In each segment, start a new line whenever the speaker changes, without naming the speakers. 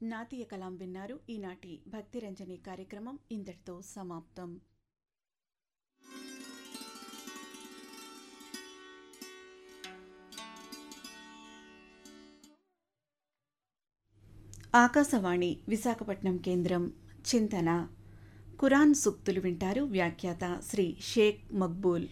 నాతీయ కలాం విన్నారు ఈనాటి భక్తిరంజని కార్యక్రమం ఇంతటితో సమాప్తం ఆకాశవాణి విశాఖపట్నం కేంద్రం చింతన ఖురాన్ సూక్తులు వింటారు వ్యాఖ్యాత శ్రీ షేక్ మక్బూల్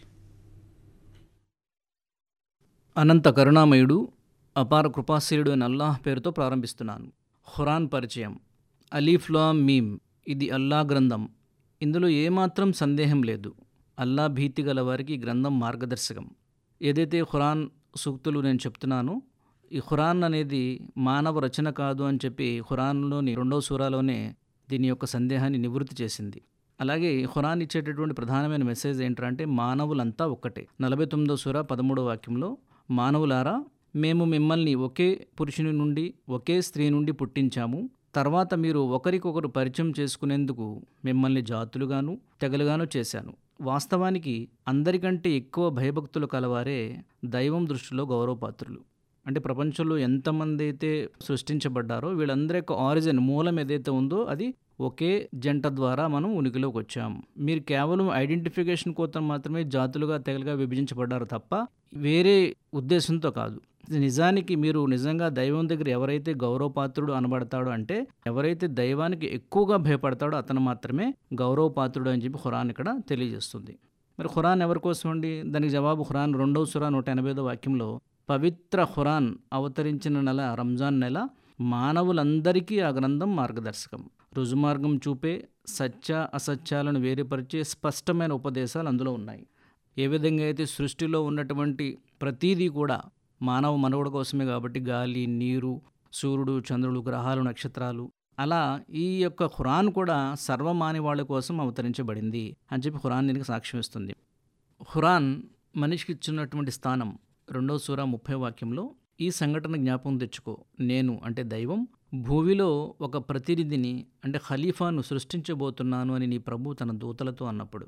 అనంత కరుణామయుడు అపార కృపాశీలుడు అయిన అల్లాహ్ పేరుతో ప్రారంభిస్తున్నాను ఖురాన్ పరిచయం అలీఫ్లా మీమ్ ఇది అల్లా గ్రంథం ఇందులో ఏమాత్రం సందేహం లేదు అల్లా భీతి గల వారికి ఈ గ్రంథం మార్గదర్శకం ఏదైతే ఖురాన్ సూక్తులు నేను చెప్తున్నానో ఈ ఖురాన్ అనేది మానవ రచన కాదు అని చెప్పి ఖురాన్లోని రెండవ సూరాలోనే దీని యొక్క సందేహాన్ని నివృత్తి చేసింది అలాగే ఈ ఖురాన్ ఇచ్చేటటువంటి ప్రధానమైన మెసేజ్ ఏంటంటే మానవులంతా ఒక్కటే నలభై తొమ్మిదో సూర పదమూడవ వాక్యంలో మానవులారా మేము మిమ్మల్ని ఒకే పురుషుని నుండి ఒకే స్త్రీ నుండి పుట్టించాము తర్వాత మీరు ఒకరికొకరు పరిచయం చేసుకునేందుకు మిమ్మల్ని జాతులుగాను తెగలుగాను చేశాను వాస్తవానికి అందరికంటే ఎక్కువ భయభక్తులు కలవారే దైవం దృష్టిలో గౌరవపాత్రులు అంటే ప్రపంచంలో ఎంతమంది అయితే సృష్టించబడ్డారో వీళ్ళందరి యొక్క ఆరిజిన్ మూలం ఏదైతే ఉందో అది ఒకే జంట ద్వారా మనం ఉనికిలోకి వచ్చాం మీరు కేవలం ఐడెంటిఫికేషన్ కోసం మాత్రమే జాతులుగా తెగలుగా విభజించబడ్డారు తప్ప వేరే ఉద్దేశంతో కాదు నిజానికి మీరు నిజంగా దైవం దగ్గర ఎవరైతే గౌరవపాత్రుడు అనబడతాడో అంటే ఎవరైతే దైవానికి ఎక్కువగా భయపడతాడో అతను మాత్రమే గౌరవపాత్రుడు అని చెప్పి ఖురాన్ ఇక్కడ తెలియజేస్తుంది మరి ఖురాన్ ఎవరి కోసం అండి దానికి జవాబు ఖురాన్ రెండవ సురా నూట ఎనభై వాక్యంలో పవిత్ర ఖురాన్ అవతరించిన నెల రంజాన్ నెల మానవులందరికీ ఆ గ్రంథం మార్గదర్శకం రుజుమార్గం చూపే సత్య అసత్యాలను వేరుపరిచే స్పష్టమైన ఉపదేశాలు అందులో ఉన్నాయి ఏ విధంగా అయితే సృష్టిలో ఉన్నటువంటి ప్రతీదీ కూడా మానవ మనుగడ కోసమే కాబట్టి గాలి నీరు సూర్యుడు చంద్రుడు గ్రహాలు నక్షత్రాలు అలా ఈ యొక్క ఖురాన్ కూడా సర్వమాని వాళ్ళ కోసం అవతరించబడింది అని చెప్పి ఖురాన్ దీనికి సాక్ష్యం ఇస్తుంది ఖురాన్ మనిషికి ఇచ్చినటువంటి స్థానం రెండవ సూర ముప్పై వాక్యంలో ఈ సంఘటన జ్ఞాపకం తెచ్చుకో నేను అంటే దైవం భూమిలో ఒక ప్రతినిధిని అంటే ఖలీఫాను సృష్టించబోతున్నాను అని నీ ప్రభు తన దూతలతో అన్నప్పుడు